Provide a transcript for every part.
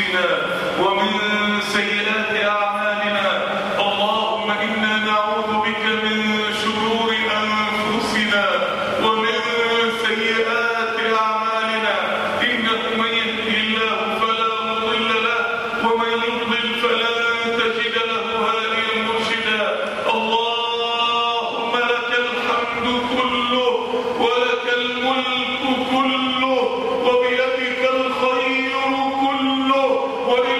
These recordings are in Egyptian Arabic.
أنفسنا ومن سيئات أعمالنا اللهم إنا نعوذ بك من شرور أنفسنا ومن سيئات أعمالنا إنه من يهدي الله فلا مضل له ومن يضلل فلن تجد له هاديا مرشدا اللهم لك الحمد كله ولك الملك كله وبيدك الخير كله وإليك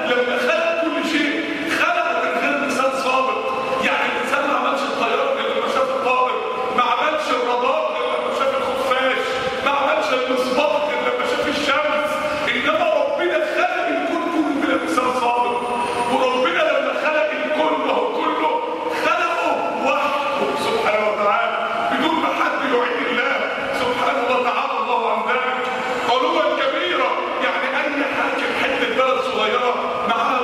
لما خلق كل شيء خلق من غير مثال سابق يعني الانسان ما عملش الطياره غير لما شاف الطائر ما عملش الرادار غير لما شاف الخفاش ما عملش المصباح غير لما شاف الشمس انما ربنا خلق الكون كله بلا مثال سابق وربنا لما خلق الكون وهو كله خلقه وحده سبحانه وتعالى بدون ما حد يعين الله سبحانه وتعالى الله عن ذلك علوا كبيرة يعني أي حاكم حتة بلد صغيرة معاه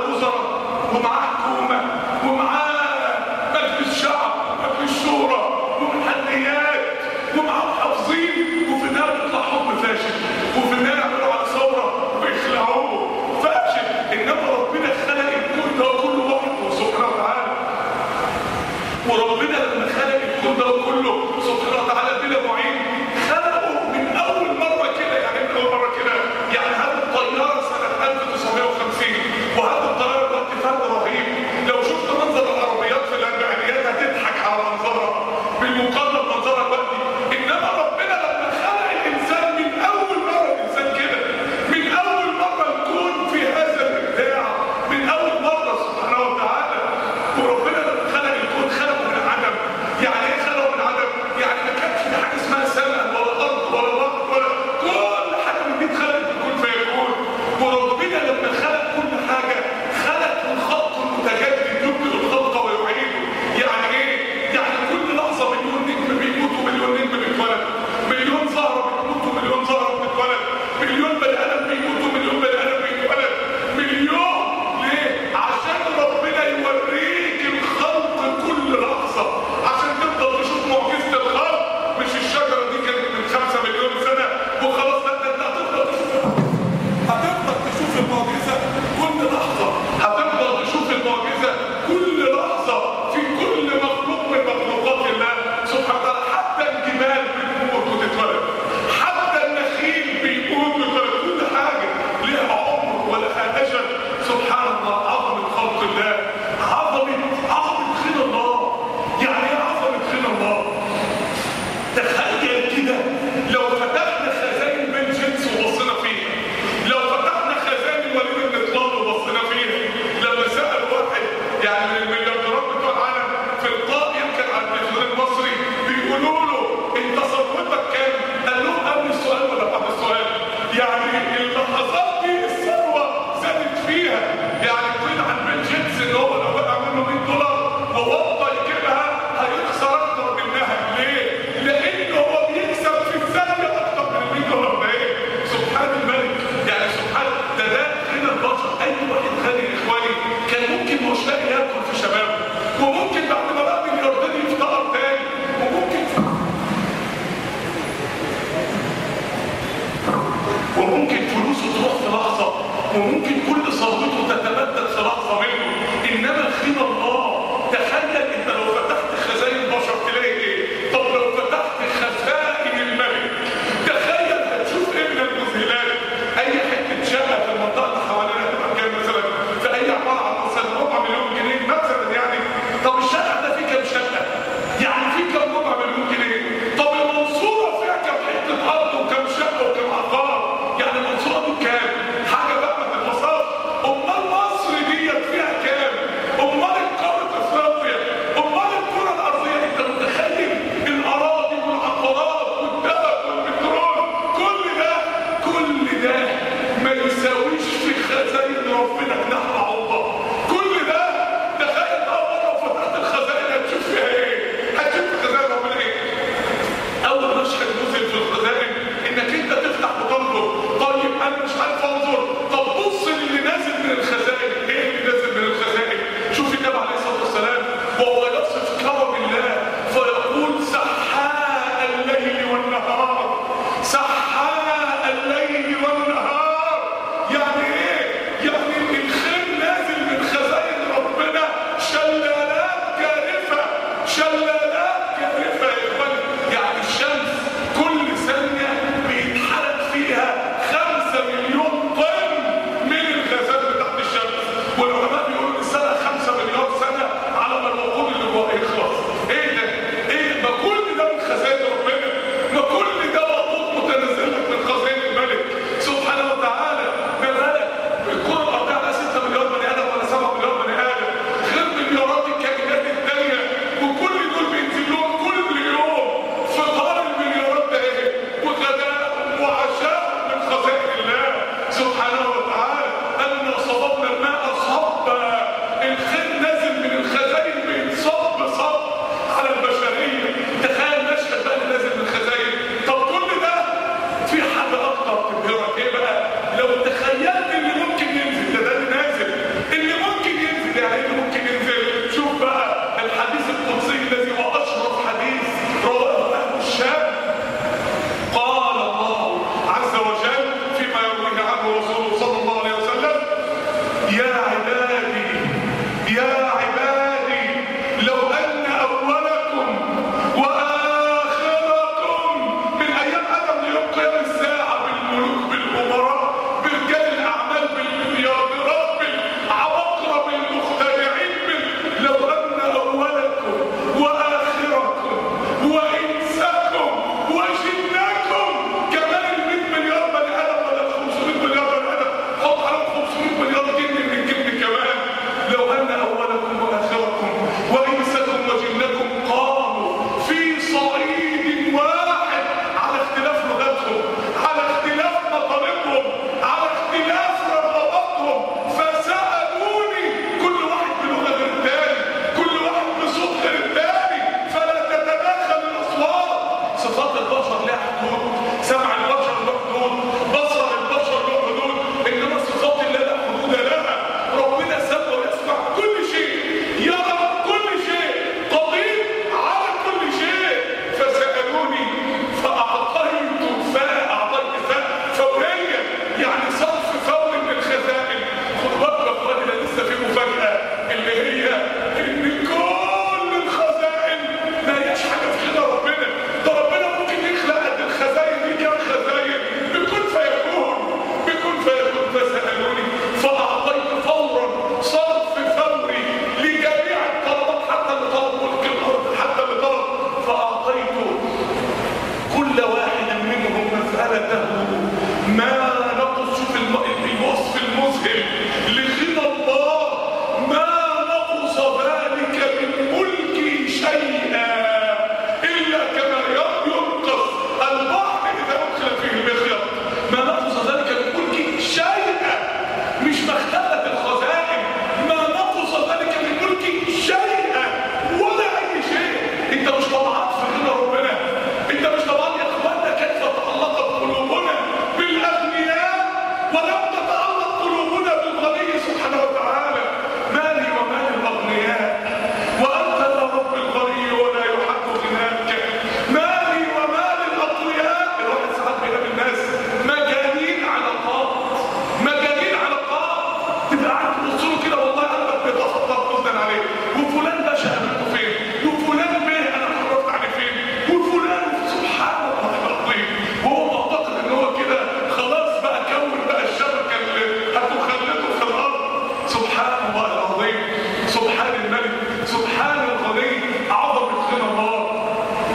سبحان الغني عظمة غنى الله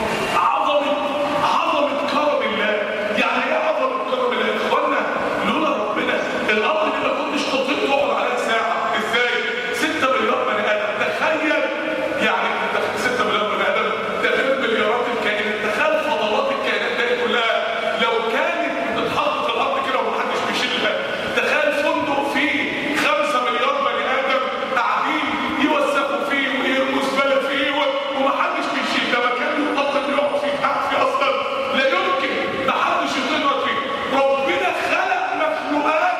عظمة عظمة كرم الله يعني ايه عظمة كرم الله يا اخوانا لولا ربنا الارض دي ما كنتش تطيق تقعد عليها ساعة ازاي 6 مليار بني ادم تخيل يعني تخ- 6 مليار بني ادم ده غير مليارات الكائنات تخيل فضلات الكائنات دي كلها لو كانت بتتحط في الارض كده ومحدش بيشيلها تخيل فندق فيه 5 مليار بني ادم قاعدين يوسخوا فيه ويرموا زباله فيه و- ومحدش بيشيل ده مكان يطاق انه يقعد فيه قاعد فيه اصلا لا يمكن محدش يطيق يقعد فيه ربنا خلق مخلوقات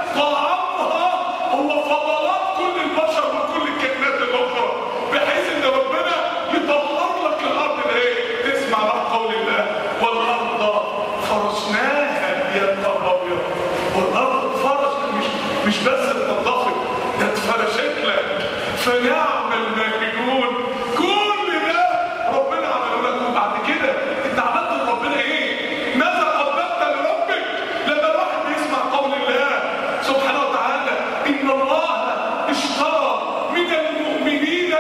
طعامها هو فضلات كل البشر وكل الكائنات الاخرى بحيث ان ربنا يطهر لك الارض ده ايه تسمع بقى قول الله والارض فرشناها يا نهار ابيض والارض فرش مش مش بس اتنضفت ده اتفرشت لك فنعم الماهدون كل ده ربنا عمله لك وبعد كده انت عملت لربنا ايه؟ ماذا قدمت لربك؟ لما الواحد بيسمع قول الله سبحانه وتعالى ان الله اشترى من المؤمنين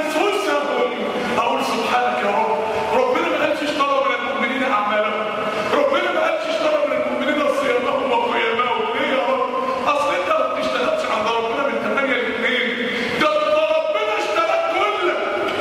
انفسهم اقول سبحانك يا رب ربنا ما قالش اشترى من المؤمنين اعمالهم ربنا ما قالش اشترى من المؤمنين صيامهم وقيامهم ليه يا رب؟ اصل انت ما بتشتغلش عند ربنا من 8 ل 2 ده انت ربنا اشتراك كلك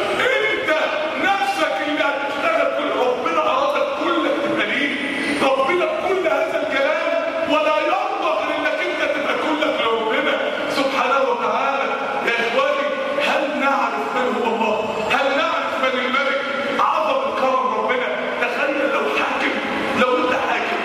انت نفسك اللي هتشتغل كل ربنا ارادك كلك تبقى ليه ربنا كل هذا الكلام ولا يرضى غير انك انت تبقى كلك لربنا سبحانه وتعالى يا اخواني هل نعرف من هو الله هل نعرف من الملك عظم كرم ربنا تخيل لو حاكم لو انت حاكم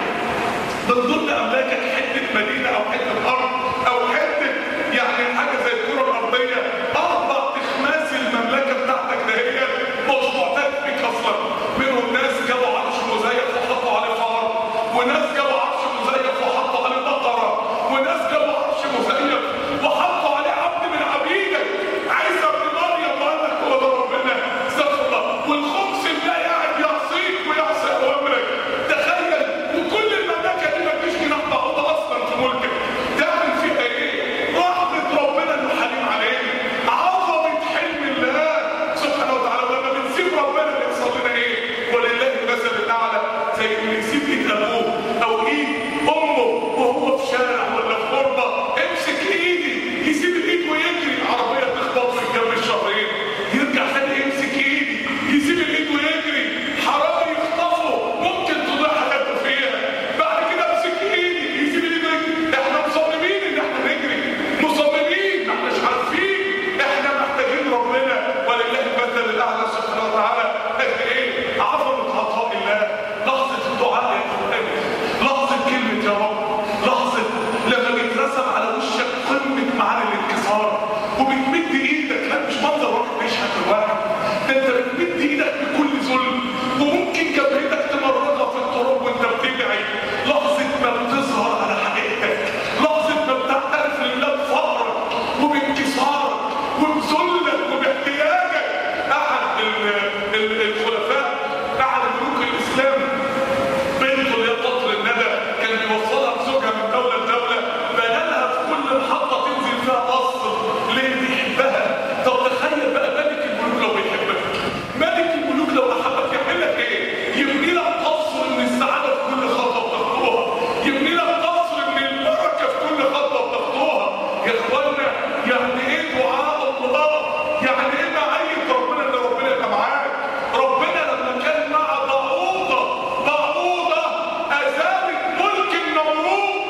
من ضمن املاكك حته مدينه او حته ارض او حته يعني حاجه زي الكره الارضيه اربع تخماس المملكه بتاعتك ده هي مش معترف بيك اصلا منهم ناس جابوا عرش مزيف وحطوا عليه فار وناس جابوا عرش مزيف وحطوا عليه بقره وناس جابوا عرش مزيف وحطوا عليه عبد من عبيدك عيسى ابن مريم وقال لك هو ده ربنا استغفر الله والخمس الله قاعد يعصيك ويعصي اوامرك تخيل وكل المملكه دي ما تجيش جناح بعوضه اصلا في ملكك تعمل فيها ايه؟ رحمه ربنا انه حليم علينا عظمه حلم الله سبحانه وتعالى ولما بنسيب ربنا بيحصل لنا ايه؟ ولله المثل الاعلى زي اللي يسيب ايد ابوه او ايد امه وهو في شارع ولا في غربه امسك ايدي يسيب الايد ويجري العربيه تخبط في الجنب الشهرين يرجع تاني يمسك ايدي يسيب الايد ويجري حرامي يخطفه ممكن تضيع حياته فيها بعد كده امسك ايدي يسيب الايد ويجري احنا مصممين ان احنا نجري مصممين ما احناش عارفين احنا محتاجين ربنا ولله المثل الاعلى سبحانه وتعالى قد ايه عظمه عطاء الله لحظه الدعاء يا اخواني لحظه كلمه يا رب لحظه لما بيترسم على وشك قمه معاني الانكسار وبتمد ايدك لا مش منظر واحد بيشحت الواحد ده انت بتمد ايدك بكل ذل وممكن جبهتك تمرقها في التراب وانت بتدعي لحظه ما بتظهر على حقيقتك لحظه ما بتعترف لله بفقرك وبانكسارك وبذلك وباحتياجك احد ال- ال- الخلفاء احد ملوك الاسلام بنته اللي هي قطر الندى كان بيوصلها بزوجها من دوله لدوله بنى لها في كل محطه تنزل فيها قصر ليه بيحبها طب تخيل بقى ملك الملوك لو بيحبك ملك الملوك لو احبك يعمل لك ايه؟ يبني لك قصر من السعاده في كل خطوه بتخطوها يبني لك قصر من البركه في كل خطوه بتخطوها يا اخوانا يعني ايه دعاء الله؟ يعني ايه معيه ربنا ان ربنا يبقى معاك؟ ربنا لما كان مع بعوضه بعوضه ازالت ملك النمرود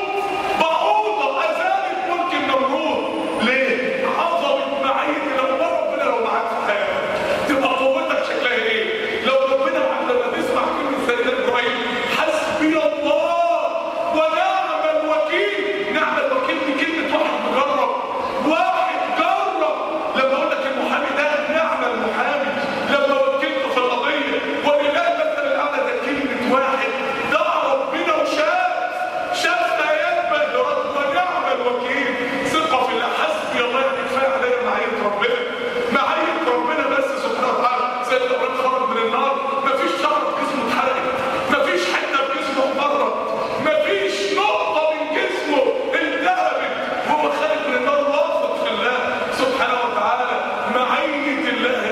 بعوضه ازالت ملك النمرود ليه؟ عظمه معيه لما ربنا لو معاك في حياتك تبقى قوتك شكلها ايه؟ لو ربنا معاك لما تسمع كلمه سيدنا ابراهيم حسبي الله ونعم الوكيل نعم الوكيل دي كلمه واحد مجرب واحد جرب لما اقول لك المحامي ده نعم المحامي لما وكلته في القضيه ولله المثل الاعلى ده كلمه واحد دعا ربنا وشاف شاف ايات بهرات ونعم الوكيل ثقه في الله حسبي الله يعني كفايه عليا معيه ربنا معيه ربنا بس سبحانه وتعالى سيدنا ابراهيم خرج من النار مفيش شعر في جسمه اتحرقت مفيش حته في جسمه اتمرت مفيش نقطه من جسمه التهبت وهو خارج من النار واثق في الله سبحانه وتعالى معيه الله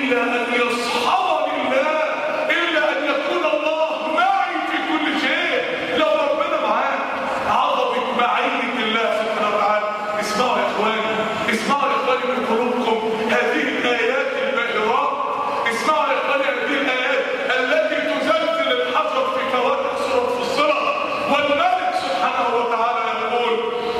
إلا أن يصحبني الله إلا أن يكون الله معي في كل شيء لو ربنا معاك عظمة معية الله سبحانه وتعالى اسمعوا يا إخواني اسمعوا يا إخواني من قلوبكم هذه الآيات الباهرات اسمعوا يا إخواني هذه الآيات التي تزلزل الحجر في كواكب سورة فصلة والملك سبحانه وتعالى يقول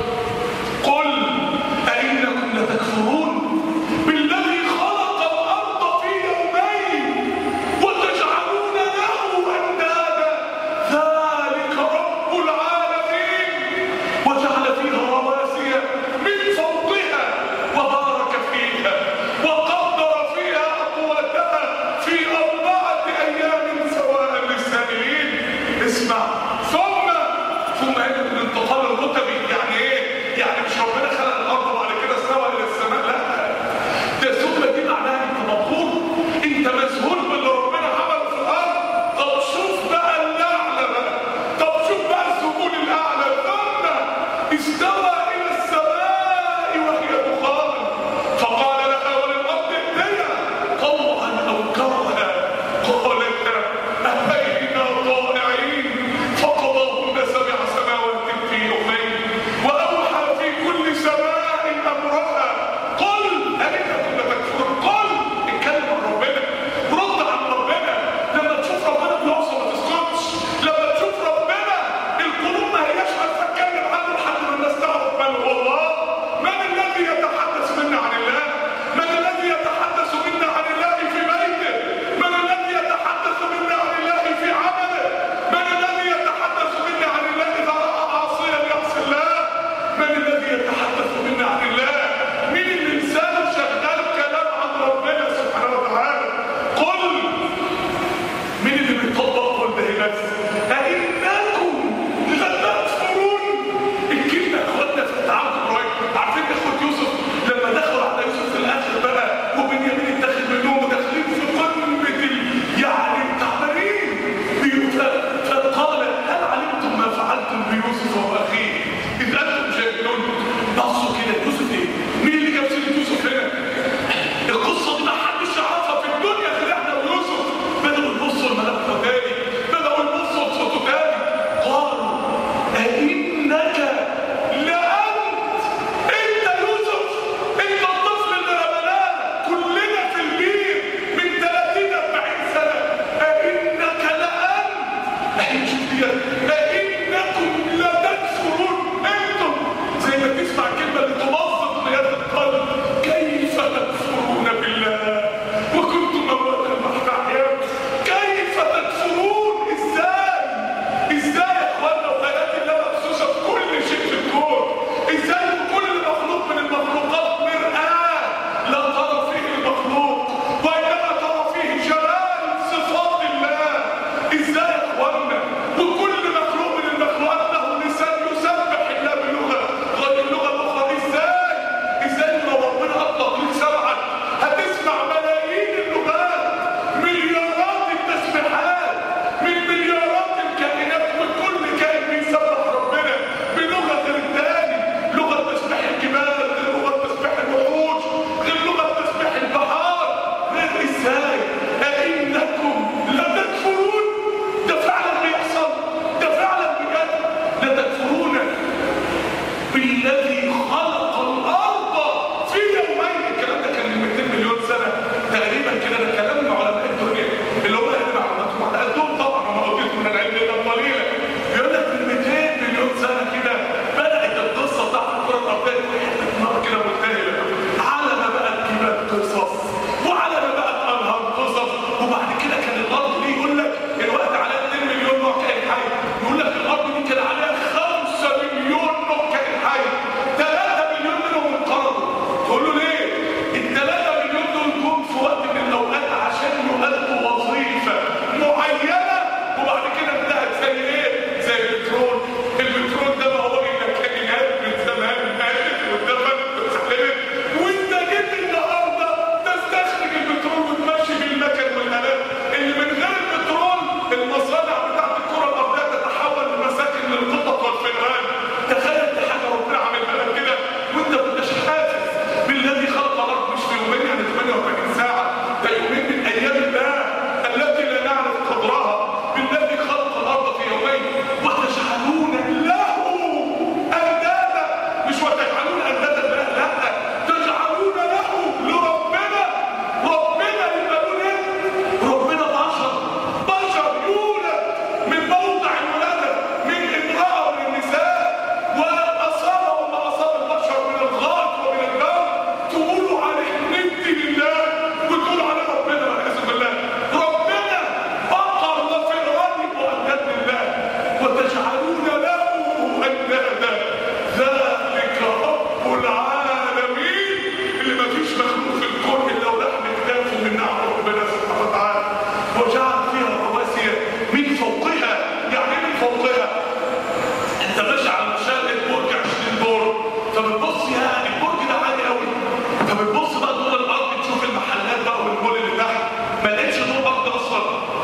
قل أئنكم لتكفرون بالذي خلق الأرض في يومين وتجعلون له أندادا ذلك رب العالمين وجعل فيها رواسي من فوقها وبارك فيها وقدر فيها أقواتها في أربعة أيام سواء للسائلين اسمع ثم ثم هنا الانتقال الرتبي يعني ايه؟ يعني مش ربنا خلق الارض وبعد كده استوى الى السماء لا ده ثم دي معناها انت مبهور انت مذهول باللي ربنا عمله في الارض طب شوف بقى الاعلى بقى طب شوف بقى السجون الاعلى ثم استوى الى السماء وهي دخان فقال لها وللارض ائتيا طوعا او كرها قالتا اتينا طائعين فقضاهن سبع سماوات في يومين واوحى في كل سماء امرها قل أئنكم لتكفرون قل اتكلم عن ربنا رد عن ربنا لما تشوف ربنا بيعصى ما تسكتش لما تشوف ربنا القلوب ما هياش عارفه تتكلم عنه لحد ما الناس تعرف من هو الله من الذي يتحدث منا عن الله من الذي يتحدث منا عن الله في بيته من الذي يتحدث منا عن الله في عمله من الذي يتحدث منا عن الله اذا راى عاصيا يعصي الله من الذي يتحدث منا عن الله مين اللي لسانه شغال كلام عن ربنا سبحانه وتعالى قل مين اللي بيطبق قل ده بس أئنكم لتكفرون الكلمة يا اخوانا في التعامل قريب عارفين اخوة يوسف لما دخلوا على يوسف في الاخر بقى وبنيامين اتاخد منهم وداخلين في قمة ال- يعني التعبانين بي- ف- فقال هل علمتم ما فعلتم بيوسف واخيه اذ انتم جاهلون بصوا كده يوسف ايه؟ مين اللي جاب سيرة يوسف هنا؟ القصة دي ما حدش يعرفها في الدنيا غير احنا ويوسف بدأوا يبصوا الملف تاني بدأوا يبصوا لصوته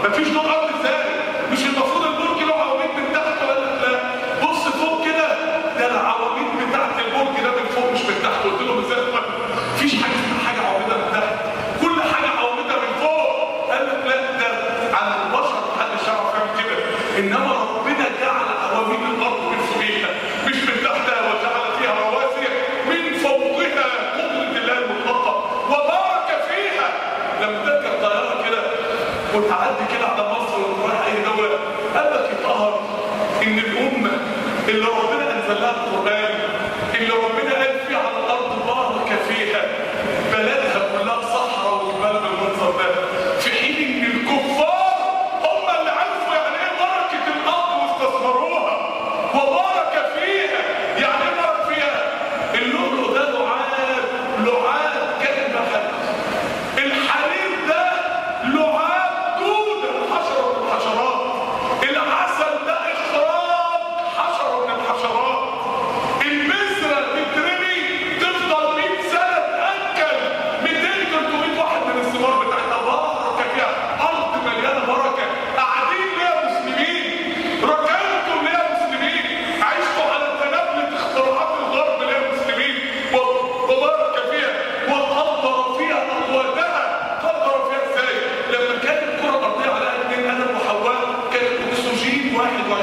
مفيش دور ارض ازاي مش المفروض البرج له عواميد من تحت ولا لا بص فوق كده ده العواميد بتاعت البرج ده من فوق مش من تحت قلت لهم ازاي مفيش حاجه اسمها حاجه عواميدها من تحت كل حاجه عواميدها من فوق قال لك لا ده على البشر محدش يعرف يعمل كده انما ربنا جعل عواميد الارض من فوقيها مش من تحتها وجعل فيها رواسي من فوقها قدره الله المطلقه وبارك فيها لما تركب طياره كده وتعدي كده على مصر وتروح اي دوله قال لك يطهر ان الامه اللي ربنا انزل لها القران اللي ربنا قال فيها على الارض بارك فيها بلدها كلها صحراء وجبال بالمنظر ده في حين ان الكفار هم اللي عرفوا يعني ايه بركه الارض واستثمروها وبارك فيها يعني ايه بارك فيها اللؤلؤ ده لعاب لعاب كان بحر الحرير ده لعاب دودة حشرة من الحشرات العسل ده إخراج حشرة من الحشرات البذرة تترمي تفضل 100 سنة تأكل 200 300 واحد من الثمار بتاعتها بركة فيها أرض مليانة بركة قاعدين ليها مسلمين ركنتم ليها مسلمين عشتوا على تنابلة اختراعات الغرب ليها مسلمين وبارك فيها وقدر فيها أقواتها قدر فيها ازاي لما كانت الكرة الأرضية على اتنين آدم وحواء كان الأكسجين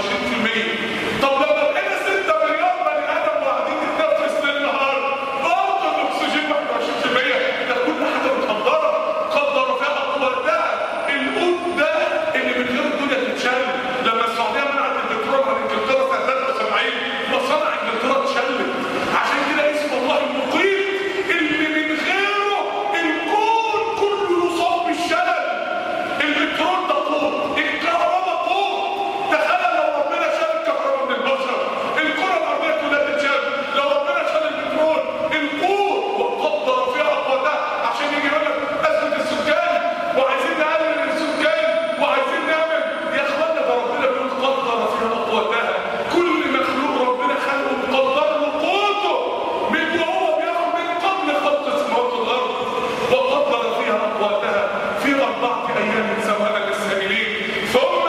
21% طب لما بقينا 6 مليار بني آدم وقاعدين نتنفس ليل نهار برضه الأكسجين 21% ده كل حاجة متقدرة قدر فيها أقواتها القوت ده اللي من غير الدنيا تتشال لما السعودية منعت البترول عن انجلترا سنة 73 مصانع انجلترا اتشلت عشان كده اسم الله المقيم اللي من غيره الكون كله يصاب بالشلل البترول ده قوت الكهرباء قوت تخيل لو ربنا شال الكهرباء من البشر الكرة الأرضية كلها تتشال لو ربنا شال البترول القوت وقدر فيها أقواتها عشان يجي يقول لك أزمة السكان وعايزين نقلل السكان وعايزين نعمل يا اخوانا ده ربنا بيقول قدر فيها أقواتها كل مخلوق ربنا خلقه مقدر له قوته من وهو بياخد من قبل خلق السماوات والأرض وقدر فيها أقواتها في أربعة أيام سواء للسائلين ثم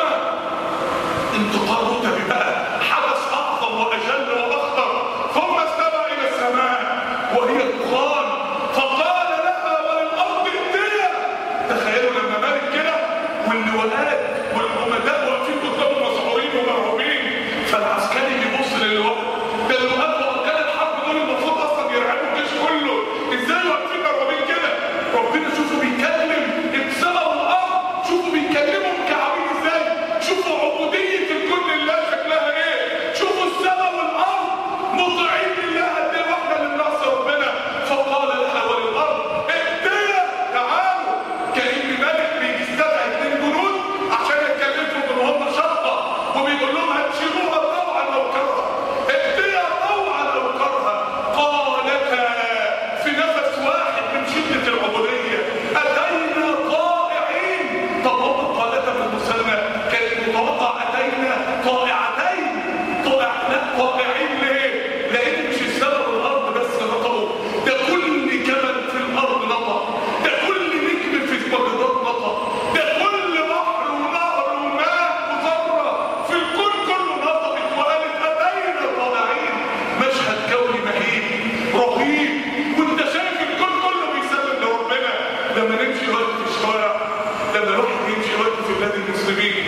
انتقال رتبي بقى حدث اعظم واجل واخطر ثم استوى الى السماء وهي دخان فقال لها وللارض ائتيا تخيلوا لما مالك كده واللواءات والعمداء واقفين قدامه مسحورين ومرعوبين فالعسكري يبص للواء ده اللواءات واركان الحرب دول المفروض اصلا يرعبوا الجيش كله ازاي واقفين مرعوبين كده ربنا شوفوا بيتكلم السماء والارض شوفوا بيتكلموا كعبيد ازاي شوفوا عبودية الكل لله شكلها ايه شوفوا السماء والارض مطيعين لله قد ايه واحنا اللي بنعصي ربنا فقال لها وللارض ائتيا تعالوا كأن ملك بيستدعي اتنين جنود عشان يتكلموا من هم شطة وبيقول لهم هتشيلوها طوعا او كرها ائتيا طوعا او كرها قالتا في نفس واحد من شدة العبودية أتينا طائعين طب هم قالتا في المسلمة كان متوقع أتينا طائعتين طائع لا طائعين ليه؟ لأن مش السماء والأرض بس نطقوا ده كل جبل في الأرض نطق ده كل نجم في المجرات نطق ده كل بحر ونهر وماء وذرة في الكون كله نطقت وقالت أتينا طائعين مشهد كوني مهيب رهيب وانت شايف الكون كله بيسلم لربنا لما نمشي وقت في الشوارع لما الواحد يمشي وقت في بلاد المسلمين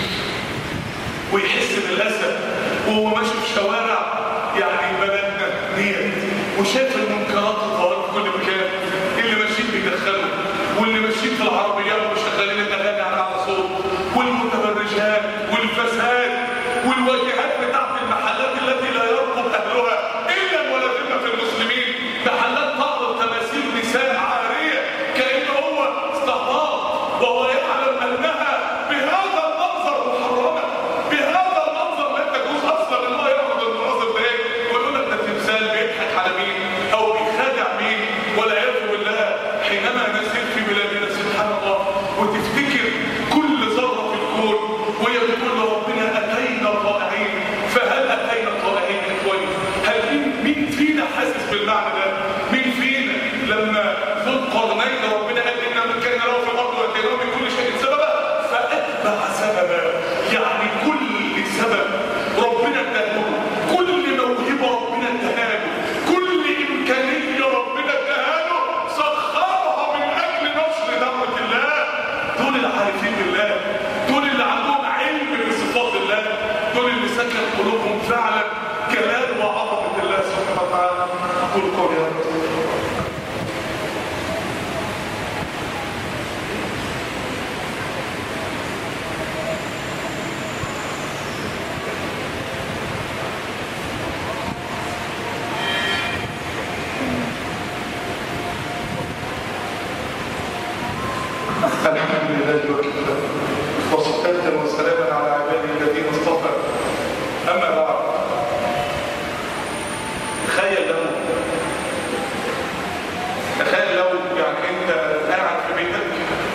ويحس بالاسى وهو ماشي في شوارع يعني بلدنا ديت وشايف المنكرات الظاهره في كل مكان اللي ماشيين بيدخلوا واللي ماشيين في العربيات وشغالين الاغاني على على صوت والمتبرجات والفساد والواجهات بتاعت المحلات التي لا يرقب اهلها الا ولا ذمه في المسلمين محلات تعرض تماثيل نساء عاريه كان هو استعراض وهو يعلم انها بهذا المنظر محرمه بهذا المنظر لا تجوز اصلا ان هو يعرض المناظر ده ويقول لك ده تمثال بيضحك على مين او بيخاف قول قولي يا رب الحمد لله وكفى وصلاة وسلاما على عباده الذين اصطفى أما بعد تخيل لو تخيل لو يعني أنت قاعد في بيتك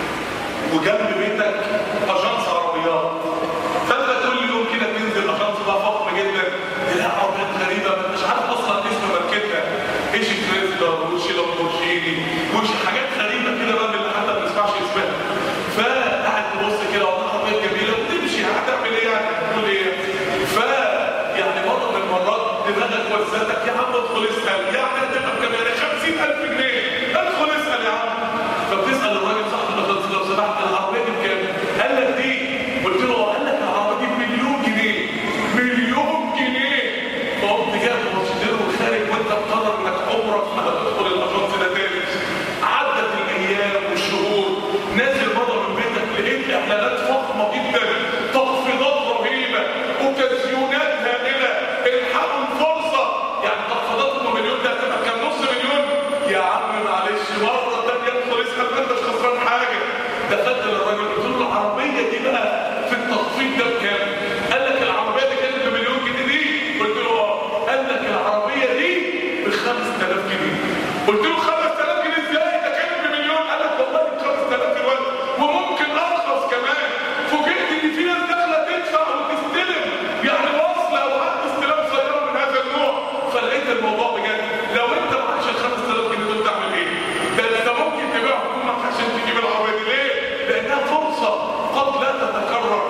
وجنب بيتك أجانس عربيات فأنت كل يوم كده تنزل أجانس بقى فخم جدا تلاقي عربيات غريبة ما انتش عارف أصلا اسم ماركتها إيش كريزلر وإيش لامبورجيني وإيش حاجات غريبة كده بقى اللي حتى ما بنسمعش اسمها فقعد تبص كده والله عربيات جميلة وتمشي هتعمل إيه يعني تقول إيه ف يعني مرة من المرات دماغك وزتك يا عم ادخل اسأل يعني هتبقى بكام يعني 50000 جنيه ادخل اسأل يا عم فبتسأل الراجل صاحب المخلص لو سمحت العربية دي بكام؟ قال لك دي قلت له اه قال لك العربية دي بمليون جنيه مليون جنيه فقمت جايب مصدر وخارج وانت مقرر انك عمرك ما هتدخل الاجنس ده تاني عدت الايام والشهور نازل بره من بيتك لقيت اعلانات فخمه جدا تخفيضات رهيبه وتسيونات هائله الحقوا الفرصه يعني تخفيضات المليون ده هتبقى كام نص مليون يا عم معلش مره تانيه ادخل اسال ما انتش خسران حاجه دخلت للراجل قلت له العربيه دي بقى في التخفيض ده بكام؟ قال لك العربيه دي كانت بمليون جنيه دي قلت له اه قال لك العربيه دي ب 5000 جنيه قلت له 5000 جنيه ازاي ده كانت بمليون قال لك والله ب 5000 دلوقتي وممكن ارخص كمان فوجئت ان في ناس داخله تدفع وتستلم يعني واصله او عقد استلام سياره من هذا النوع فلقيت الموضوع بجد لو انت معكش ال 5000 جنيه دول تعمل ايه؟ ده انت ممكن تبيع حكومك عشان تجيب العربيه دي ليه؟ لانها فرصه قد لا تتكرر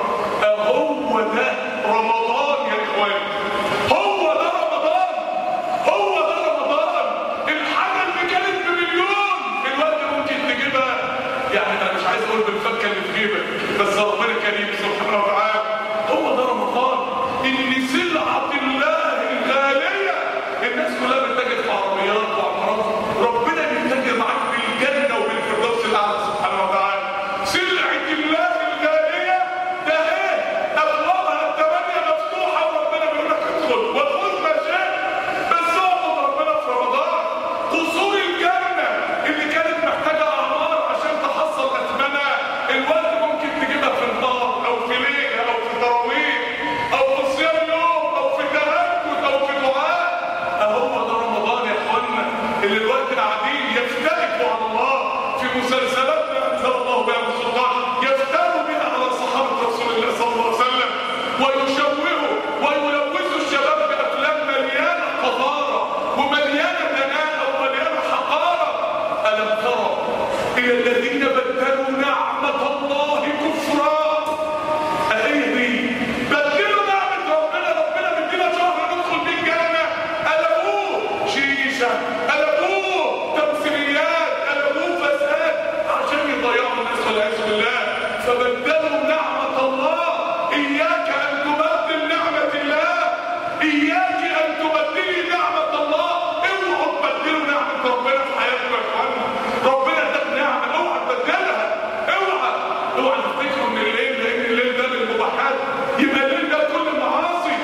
هو ده رمضان يا اخوان هو ده رمضان هو ده رمضان الحاجه اللي كانت بمليون دلوقتي ممكن تجيبها يعني انا مش عايز اقول بالفكه اللي في جيبك بس ربنا كريم سبحانه وتعالى هو ده رمضان ان سلعه الله الغاليه الناس كلها بتتاجر في عربيات وعمارات ربنا بيتاجر معاك بالجنه وبالفردوس الاعلى سبحانه وتعالى سلعه الله الغاليه ده ايه ابوابها الثمانيه مفتوحه وربنا بيقول لك ادخل وخذ ما شئت بس اعبد ربنا في رمضان قصور الجنه اللي كانت محتاجه اعمار عشان تحصل اثمنها الوقت ممكن تجيبها في النهار او في ليله او في تراويح او في صيام يوم او في تهجد او في دعاء اهو ده رمضان يا اخوانا اللي الوقت قاعدين يفترقوا على الله في مسلسلات ما انزل الله بها من سلطان يفتروا بها على صحابه رسول الله صلى الله عليه وسلم ويشوهوا ويلوثوا الشباب بافلام مليانه قذاره ومليانه دناءه ومليانه حقاره الم ترى الى الذين بدلوا نعمه الله كفرا اهي دي بدلوا نعمه ربنا ربنا مدينا شهر ندخل بيه الجنه قلبوه شيشه قلبوه تمثيليات قلبوه فساد عشان يضيعوا الناس والعياذ بالله فبدلوا نعمه الله اياك ان تبدل نعمه الله اياك ان تبدلي نعمه الله اوعوا تبدلوا نعمه ربنا في حياتكم يا اخوانا ربنا اداك نعمه اوعى تبدلها اوعى اوعى تفتكروا ان الليل لان الليل ده للمباحات يبقى الليل ده كل المعاصي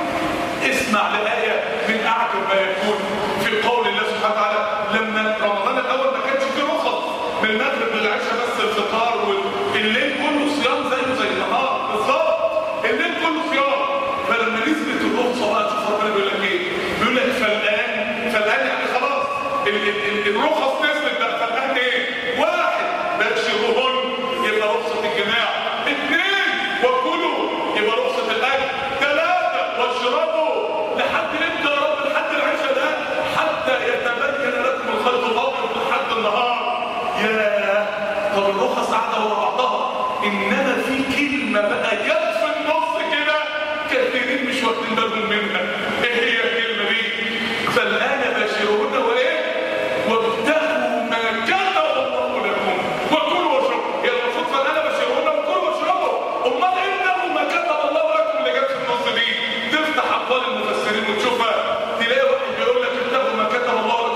اسمع لآية من أعجب ما يكون في قول الله سبحانه وتعالى لما رمضان الأول ما كانش فيه رخص من المغرب للعشاء بس الفطار والليل كله صيام زيه زي النهار بالظبط الليل كله صيام فلما نزلت الرخصة بقى شوف ربنا بيقول لك إيه؟ بيقول لك فالآن فالآن يعني خلاص ال- ال- ال- الرخص نزلت بقى فالآن إيه؟ واحد باشرهن يبقى رخصة الجماع اثنين وكلوا يبقى رخصة الأكل ثلاثة واشربوا لحد امتى يا رب لحد العشاء ده حتى يتبين لكم الخيط الابيض لحد النهار يا طب الرخص قاعده ورا بعضها انما في كلمه بقى جت في النص كده كثيرين مش واخدين بالهم منها ايه هي الكلمه دي فالان باشرون وايه وابتغوا ما كتب الله لكم وكلوا واشربوا هي المفروض فالان باشرون وكلوا واشربوا امال ايه ابتغوا ما كتب الله لكم اللي جت في النص دي تفتح اقوال المفسرين وتشوفها تلاقي واحد بيقول لك ابتغوا ما كتب الله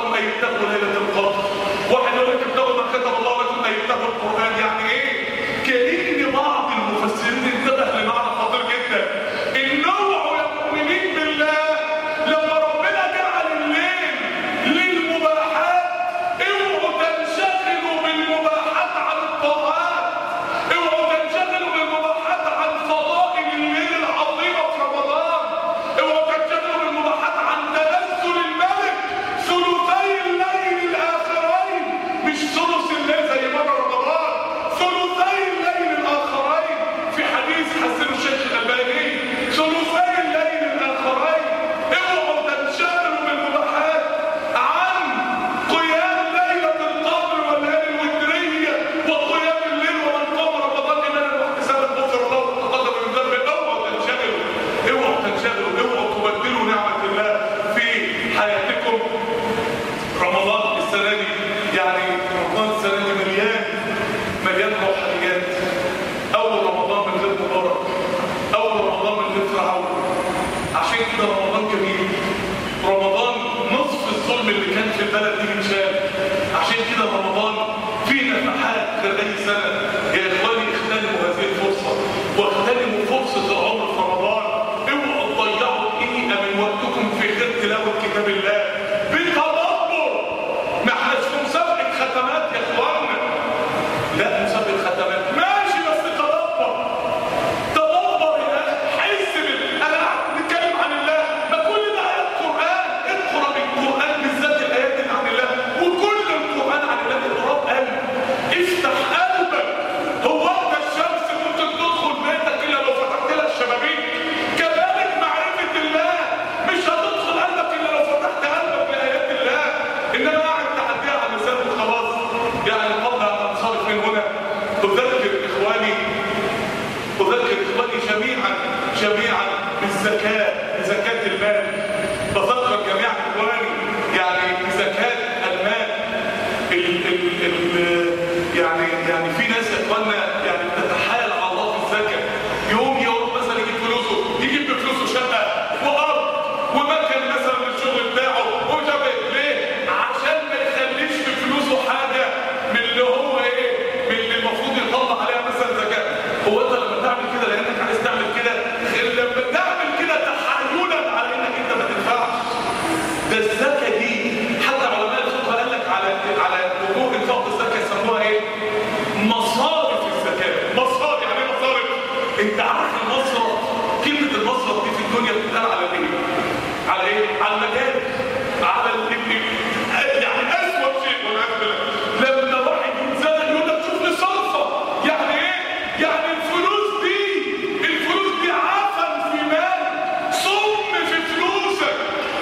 اخر اي سنه يا اخواني اغتنموا هذه الفرصه واغتنموا فرصه العمر في رمضان اوعوا تضيعوا دقيقه من وقتكم في غير تلاوه كتاب الله بتدبر ما احناش في مسابقه ختمات يا اخوانا لا مسابقه ختمات ماشي بس تدبر تدبر يا اخي حس بال انا قاعد بنتكلم عن الله ما كل ده ايات قران اقرا بالقران بالذات الايات اللي عن الله وكل القران عن الله اقراه قلب افتح قلبك هو انت الشمس ممكن تدخل بيتك الا لو فتحت لها الشبابيك كذلك معرفه الله مش هتدخل قلبك الا لو فتحت قلبك لايات الله انما قاعد تعديها على لسان وخلاص يعني قبل ان انصرف من هنا اذكر اخواني أذكر إخواني جميعا جميعا بالزكاة بزكاة المال بذكر جميع إخواني يعني بزكاة المال ال ال ال يعني يعني في ناس يا إخوانا يعني بتتحايل على الله في الزكاة يوم يوم مثلا يجيب فلوسه يجيب بفلوسه شقة وأرض ومكن مثلا من الشغل بتاعه وجاب ليه؟ عشان ما يخليش في فلوسه حاجة من اللي هو إيه؟ من اللي المفروض يطلع عليها مثلا زكاة هو انت لما تعمل كده لانك عايز تعمل كده غير لما تعمل كده تحايلا على انك انت ما تنفعش ده الزكاه دي حتى علماء الفقه قال لك على على وجوه انفاق الزكاه يسموها ايه؟ مصارف الزكاه مصارف يعني ايه مصارف؟ انت عارف المصرف كلمه المصرف دي في الدنيا بتتقال على ايه؟ على ايه؟ على المجال على ال يعني اسوء شيء والعياذ بالله لما واحد يتزنق يقول لك شوف لي صرفه يعني ايه؟ يعني الفلوس دي الفلوس دي عفن في مال صم في فلوسك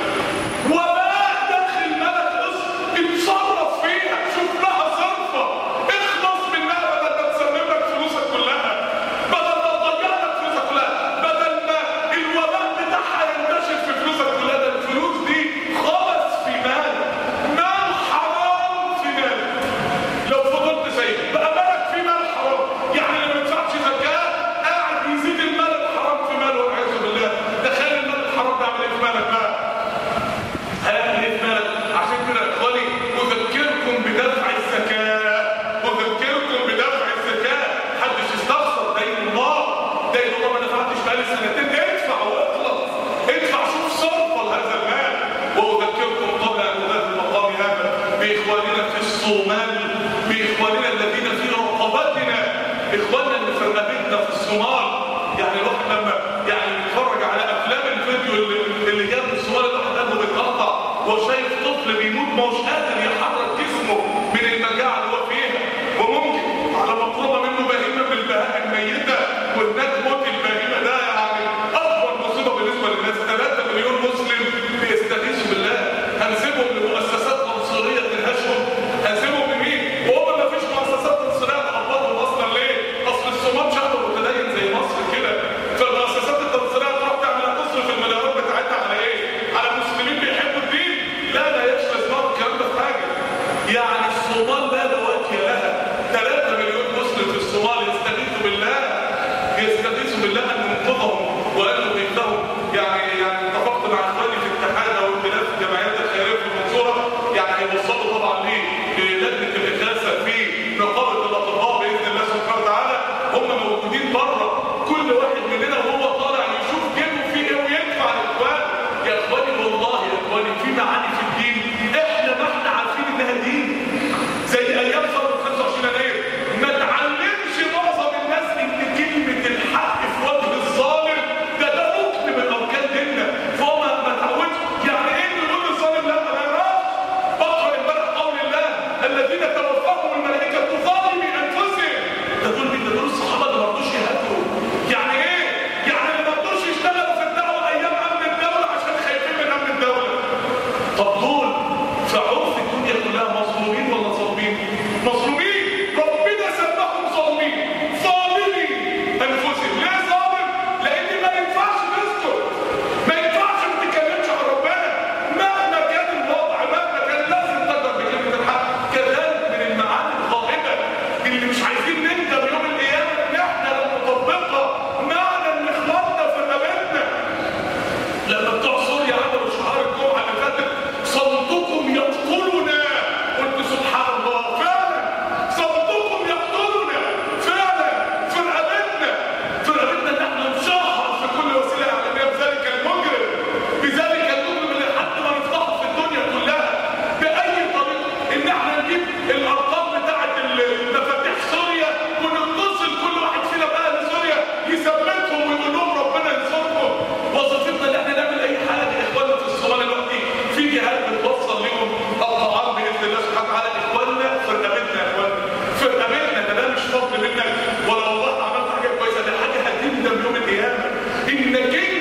وباء داخل ملك قسط اتصرف فيها شوف لها صرفه اخلص منها بدل ما تسلم لك فلوسك كلها بدل ما تضيع لك فلوسك كلها بدل ما الوباء بتاعها ينتشر في فلوسك كلها ده الفلوس دي خبث في مال مال حرام في مال لو فضلت زي بقى مالك في مال حرام يعني اللي ما يدفعش زكاه قاعد يزيد المال الحرام في ماله والعياذ بالله تخيل المال الحرام ده عامل ايه في مالك بقى هيعمل ايه في مالك عشان كده يا اخواني اذكركم بدفع الزكاه اذكركم بدفع الزكاه محدش يستخسر دين الله دين الله ما دفعتش بقالي سنتين ادفع واخلص ادفع شوف صرفه لهذا المال واذكركم قبل ان انهي المقام هذا باخواننا في الصومال باخواننا الذين في رقبتنا اخواننا اللي في رقبتنا في الصومال يعني الواحد لما يعني يتفرج على افلام الفيديو اللي, اللي جاب الصومال الواحد قلبه بيتقطع وشايف طفل بيموت ما هوش قادر يحرك جسمه من المجاعه اللي هو فيها وممكن على مطلوبه منه بهيمه من البهائم الميته وهناك موت البهيمه ده يعني اكبر مصيبه بالنسبه للناس 3 مليون مسلم بيستغيثوا بالله هنسيبهم لمؤسسات عنصريه تنهشهم هنسيبهم لمين؟ وهم ما فيش مؤسسات عنصريه تقبضهم اصلا ليه؟ اصل الصومال شعب متدين زي مصر كده فالمؤسسات التنصيريه تروح تعمل تصرف المليارات بتاعتها على ايه؟ على مسلمين بيحبوا الدين؟ لا لا يشمل اسمها الكلام ده في حاجه يعني الصومال لا دواكي لها 3 مليون مسلم في الصومال يستغيثوا بالله يستغيثوا بالله ان ينقذهم وان يغيثهم يعني يعني اتفقت مع اخواني في اتحاد او ائتلاف الجمعيات الخيريه في المنصوره يعني هيوصلوا طبعا للجنه الاغاثه في نقابه الاطباء باذن الله سبحانه وتعالى هم موجودين بره كل واحد مننا وهو طالع يشوف جيبه فيه ايه ويدفع لاخوانه يا اخواني والله يا اخواني في معاني في الدين احنا ما احنا عارفين انها دين زي ايام ثوره 25 يناير ما تعلمش معظم الناس ان كلمه الحق في وجه الظالم ده ده ركن من اركان ديننا فهو ما ما تعودش يعني ايه اللي يقول الظالم لا ما يعرفش بقرا امبارح قول الله الذين توفاهم الملائكه ظالمي انفسهم ده دول مين ده دول الصحابه اللي ما رضوش يهاجروا يعني ايه؟ يعني اللي ما رضوش يشتغلوا في الدعوه ايام امن الدوله عشان خايفين من امن الدوله طب دول في عرف الدنيا كلها مظلومين ولا ظالمين؟ مظلومين ربنا سماهم ظالمين ظالمين انفسهم ليه ظالم؟ لان ما ينفعش نسكت ما ينفعش ما تتكلمش عن ربنا مهما كان الوضع مهما كان لازم تقدر بكلمه الحق كذلك من المعاني الغائبه اللي مش عايزين نندم يوم القيامه ان احنا لما نطبقها معنى ان اخواننا في رقبتنا لما بتوع سوريا عملوا شعار الجمعه اللي فاتت صمتكم يقتلنا قلت سبحان الله فعلا صمتكم يقتلنا فضل منك ولا والله عملت حاجه كويسه دي حاجه هتندم يوم القيامه انك انت